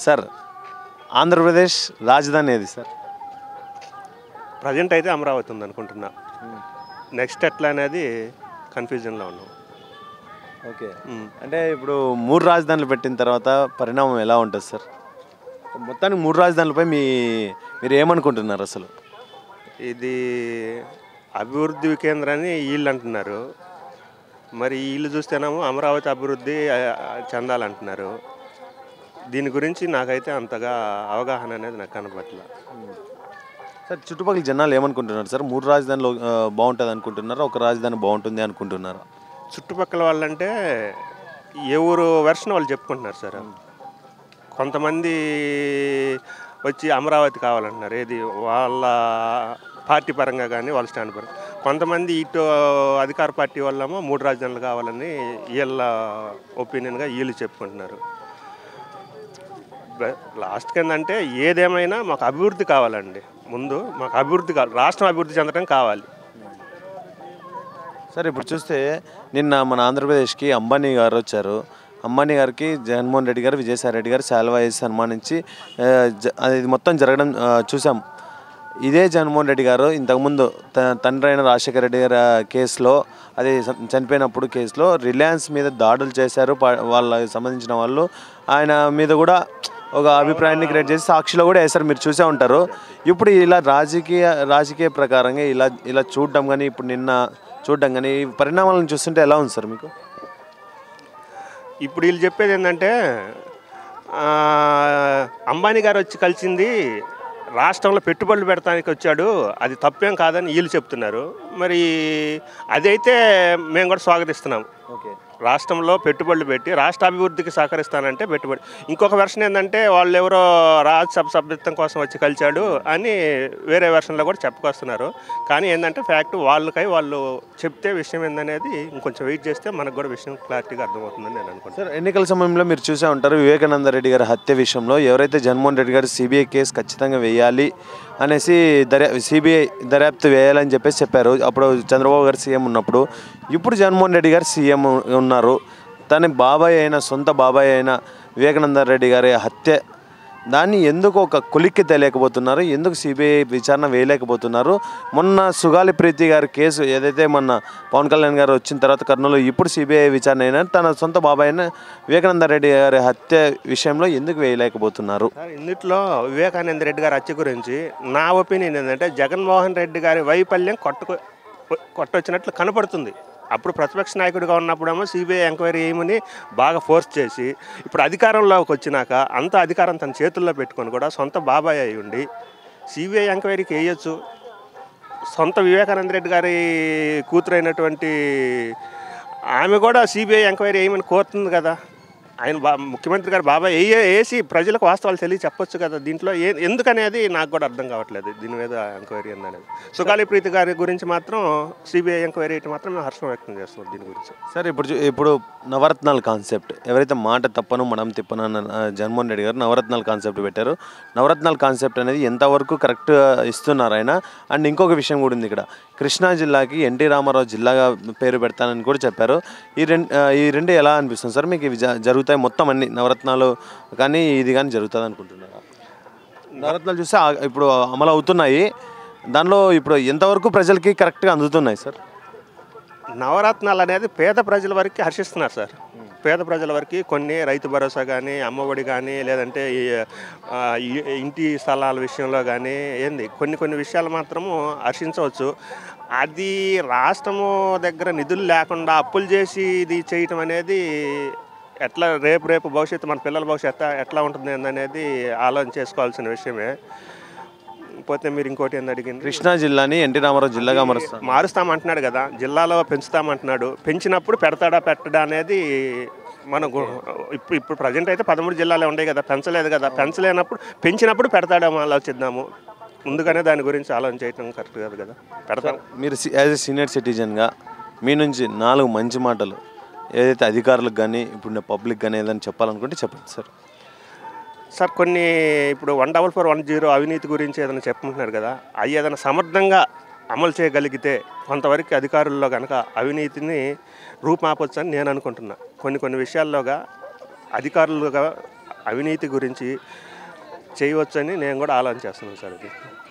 Sir Andhra Pradesh రాజధాని ఏది sir present అయితే అమరావతి ఉంది అనుకుంటున్నా నెక్స్ట్ ఎట్లా అనేది కన్ఫ్యూజన్లో ఉన్నాం ఓకే మ్మ్. అంటే ఇప్పుడు మూడు రాజధానులు పెట్టిన తర్వాత పరిణామం ఎలా ఉంటుంది సార్ మొత్తానికి మూడు రాజధానులపై మీ మీరు ఏమనుకుంటున్నారు అసలు ఇది అభివృద్ధి కేంద్రాన్ని వీళ్ళు అంటున్నారు మరి వీళ్ళు చూస్తేనేమో అమరావతి అభివృద్ధి ఆ, చెందాలంటున్నారు దీని గురించి నాకైతే అంతగా అవగాహన అనేది నాకు కనపట్ల సార్ చుట్టుపక్కల జనాలు ఏమనుకుంటున్నారు సార్ మూడు రాజధానులు ఆ, బాగుంటుంది అనుకుంటున్నారా ఒక రాజధాని బాగుంటుంది అనుకుంటున్నారా చుట్టుపక్కల వాళ్ళంటే ఏ ఊరు వెర్షన్ వాళ్ళు చెప్పుకుంటున్నారు సార్ కొంతమంది వచ్చి అమరావతి కావాలంటున్నారు ఏది వాళ్ళ పార్టీ పరంగా కానీ వాళ్ళ స్టాండ్ పరంగా కొంతమంది ఇటు అధికార పార్టీ వాళ్ళేమో మూడు రాజధానులు కావాలని వీళ్ళ ఒపీనియన్గా వీళ్ళు చెప్పుకుంటున్నారు బ- లాస్ట్కి ఏంటంటే ఏదేమైనా మాకు అభివృద్ధి కావాలండి ముందు మాకు అభివృద్ధి కావాలి రాష్ట్రం అభివృద్ధి చెందడం కావాలి సార్ ఇప్పుడు చూస్తే నిన్న మన ఆంధ్రప్రదేశ్కి అంబానీ గారు వచ్చారు అంబానీ గారికి జగన్మోహన్ రెడ్డి గారు విజయసాయి రెడ్డి గారు శాల్వా వేసి సన్మానించి ఆ, జ- అది మొత్తం జరగడం ఆ, చూసాం ఇదే జగన్మోహన్ రెడ్డి గారు ఇంతకుముందు త- తండ్రి అయిన రాజశేఖర రెడ్డి గారి ఆ, కేసులో అది చ- చనిపోయినప్పుడు కేసులో రిలయన్స్ మీద దాడులు చేశారు ప- వాళ్ళకి సంబంధించిన వాళ్ళు ఆయన మీద కూడా ఒక అభిప్రాయాన్ని క్రియేట్ చేసి సాక్షిలో కూడా వేశారు మీరు చూసే ఉంటారు ఇప్పుడు ఇలా రాజకీయ రాజకీయ ప్రకారంగా ఇలా ఇలా చూడడం కానీ ఇప్పుడు నిన్న చూడడం కానీ ఈ పరిణామాలను చూస్తుంటే ఎలా ఉంది సార్ మీకు ఇప్పుడు వీళ్ళు చెప్పేది ఏంటంటే ఆ, అంబానీ గారు వచ్చి కలిసింది రాష్ట్రంలో పెట్టుబడులు పెడతానికి వచ్చాడు అది తప్పేం కాదని వీళ్ళు చెప్తున్నారు మరి అదైతే మేము కూడా స్వాగతిస్తున్నాం ఓకే రాష్ట్రంలో పెట్టుబడులు పెట్టి రాష్ట్ర అభివృద్ధికి సహకరిస్తానంటే పెట్టుబడి ఇంకొక వెర్షన్ ఏంటంటే వాళ్ళు ఎవరో రాజ్యసభ సభ్యత్వం కోసం వచ్చి కలిశాడు అని వేరే వెర్షన్లో కూడా చెప్పుకొస్తున్నారు కానీ ఏంటంటే ఫ్యాక్ట్ వాళ్ళకై వాళ్ళు చెప్తే విషయం ఏందనేది ఇంకొంచెం వెయిట్ చేస్తే మనకు కూడా విషయం క్లారిటీగా అర్థమవుతుందని నేను అనుకుంటున్నాను సార్ ఎన్నికల సమయంలో మీరు చూసే ఉంటారు వివేకానంద రెడ్డి గారి హత్య విషయంలో ఎవరైతే జగన్మోహన్ రెడ్డి గారు సిబిఐ కేసు ఖచ్చితంగా వేయాలి అనేసి దర్యా సిబిఐ దర్యాప్తు వేయాలని చెప్పేసి చెప్పారు అప్పుడు చంద్రబాబు గారు సీఎం ఉన్నప్పుడు ఇప్పుడు జగన్మోహన్ రెడ్డి గారు సీఎం ఉన్నారు తన బాబాయ్ అయిన సొంత బాబాయ్ అయిన వివేకానంద రెడ్డి గారి హత్య దాన్ని ఎందుకు ఒక కొలిక్కి తెలియకపోతున్నారు ఎందుకు సిబిఐ విచారణ వేయలేకపోతున్నారు మొన్న సుగాలి ప్రీతి గారి కేసు ఏదైతే మొన్న పవన్ కళ్యాణ్ గారు వచ్చిన తర్వాత కర్నూలు ఇప్పుడు సిబిఐ విచారణ అయినా తన సొంత బాబాయ్ అయిన వివేకానంద రెడ్డి గారి హత్య విషయంలో ఎందుకు వేయలేకపోతున్నారు సార్ ఇందుట్లో వివేకానంద రెడ్డి గారి హత్య గురించి నా ఒపీనియన్ ఏంటంటే జగన్మోహన్ రెడ్డి గారి వైఫల్యం కొట్టుకు కొట్టొచ్చినట్లు కనపడుతుంది అప్పుడు ప్రతిపక్ష నాయకుడిగా ఉన్నప్పుడేమో సిబిఐ ఎంక్వైరీ చేయమని బాగా ఫోర్స్ చేసి ఇప్పుడు అధికారంలోకి వచ్చినాక అంత అధికారం తన చేతుల్లో పెట్టుకొని కూడా సొంత బాబాయ్ అయి ఉండి సిబిఐ ఎంక్వైరీకి వేయచ్చు సొంత వివేకానంద రెడ్డి గారి కూతురైనటువంటి ఆమె కూడా సిబిఐ ఎంక్వైరీ వేయమని కోరుతుంది కదా ఆయన బా ముఖ్యమంత్రి గారు బాబాయ్ ఏ వేసి ప్రజలకు వాస్తవాలు తెలియ చెప్పొచ్చు కదా దీంట్లో ఏ ఎందుకనేది నాకు కూడా అర్థం కావట్లేదు దీని మీద ఎంక్వైరీ అనేది సుగాలి ప్రీతి గారి గురించి మాత్రం సిబిఐ ఎంక్వైరీ అయితే మాత్రం మేము హర్షం వ్యక్తం చేస్తున్నాం దీని గురించి సార్ ఇప్పుడు చూ- ఇప్పుడు నవరత్నాల కాన్సెప్ట్ ఎవరైతే మాట తప్పను మనం తిప్పను అన్న ఆ, జగన్మోహన్ రెడ్డి గారు నవరత్నాల కాన్సెప్ట్ పెట్టారు నవరత్నాల కాన్సెప్ట్ అనేది ఎంతవరకు కరెక్ట్ ఇస్తున్నారు ఆయన అండ్ ఇంకొక విషయం కూడా ఉంది ఇక్కడ కృష్ణా జిల్లాకి ఎన్టీ రామారావు జిల్లాగా పేరు పెడతానని కూడా చెప్పారు ఈ రెండు ఈ రెండు ఎలా అనిపిస్తుంది సార్ మీకు ఇవి జ- జరుగుతాయి మొత్తం అన్ని నవరత్నాలు కానీ ఇది కానీ జరుగుతుంది అనుకుంటున్నారా నవరత్నాలు చూస్తే ఆ- ఇప్పుడు అమలు అవుతున్నాయి దానిలో ఇప్పుడు ఎంతవరకు ప్రజలకి కరెక్ట్గా అందుతున్నాయి సార్ నవరత్నాలు అనేది పేద ప్రజల వరకు హర్షిస్తున్నారు సార్ పేద ప్రజల వరకు కొన్ని రైతు భరోసా కానీ అమ్మఒడి కానీ లేదంటే ఈ, ఆ, ఈ- ఇంటి స్థలాల విషయంలో కానీ ఏంది కొన్ని కొన్ని విషయాలు మాత్రము హర్షించవచ్చు అది రాష్ట్రము దగ్గర నిధులు లేకుండా అప్పులు చేసి ఇది చేయటం అనేది ఎట్లా రేపు రేపు భవిష్యత్తు మన పిల్లల భవిష్యత్తు ఎట్లా ఉంటుంది అనేది ఆలోచన చేసుకోవాల్సిన విషయమే పోతే మీరు ఇంకోటి ఏంది అడిగింది కృష్ణా జిల్లాని ఎన్టీ రామారావు జిల్లాగా మారుస్తారు మారుస్తామంటున్నాడు కదా జిల్లాలో పెంచుతామంటున్నాడు పెంచినప్పుడు పెడతాడా పెట్టడా అనేది మనకు ఇప్పుడు ఇప్పుడు ప్రజెంట్ అయితే పదమూడు జిల్లాలే ఉన్నాయి కదా పెంచలేదు కదా పెంచలేనప్పుడు పెంచినప్పుడు పెడతాడేమో ఆలోచిద్దాము ముందుగానే దాని గురించి ఆలోచన చేయటం కరెక్ట్ కాదు కదా పెడతాం మీరు యాజ్ ఎ సీనియర్ సిటిజన్గా మీ నుంచి నాలుగు మంచి మాటలు ఏదైతే అధికారులకు కానీ ఇప్పుడు పబ్లిక్ కానీ ఏదైనా చెప్పాలనుకుంటే చెప్పండి సార్ సార్ కొన్ని ఇప్పుడు one double four one zero అవినీతి గురించి ఏదైనా చెప్పుకుంటున్నారు కదా అవి ఏదైనా సమర్థంగా అమలు చేయగలిగితే కొంతవరకు అధికారుల్లో కనుక అవినీతిని రూపుమాపొచ్చు అని నేను అనుకుంటున్నా కొన్ని కొన్ని విషయాల్లోగా అధికారులుగా అవినీతి గురించి చేయవచ్చని నేను కూడా ఆలోచన చేస్తున్నాను సార్ అది